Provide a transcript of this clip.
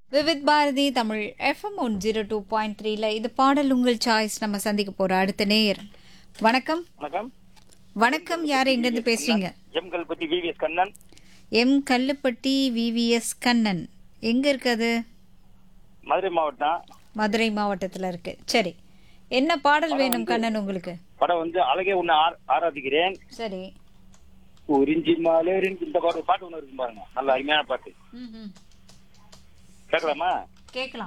Vividh Bharati Tamil FM one zero two point த்ரீல இது பாடல் உங்கள் சாய்ஸ் நம்ம சந்திக்க போற அடுத்த நேயர் வணக்கம் வணக்கம் வணக்கம் யார் எங்கிருந்து பேசுறீங்க M Kalpathi VVS Kannan M Kalluppatti VVS Kannan எங்க இருக்குது மதுரை மாவட்டம் மதுரை மாவட்டத்துல இருக்கு சரி என்ன பாடல் வேணும் கண்ணன் உங்களுக்கு படம் வந்து அழகே ஒன்று ஆராதிக்கிறேன் சரி உறிஞ்சி மலரின் இந்த பாட்டு பாட்டு ஒன்று இருக்கு பாருங்க நல்ல அருமையான பாட்டு கேட்கலாமா கேட்கலாம்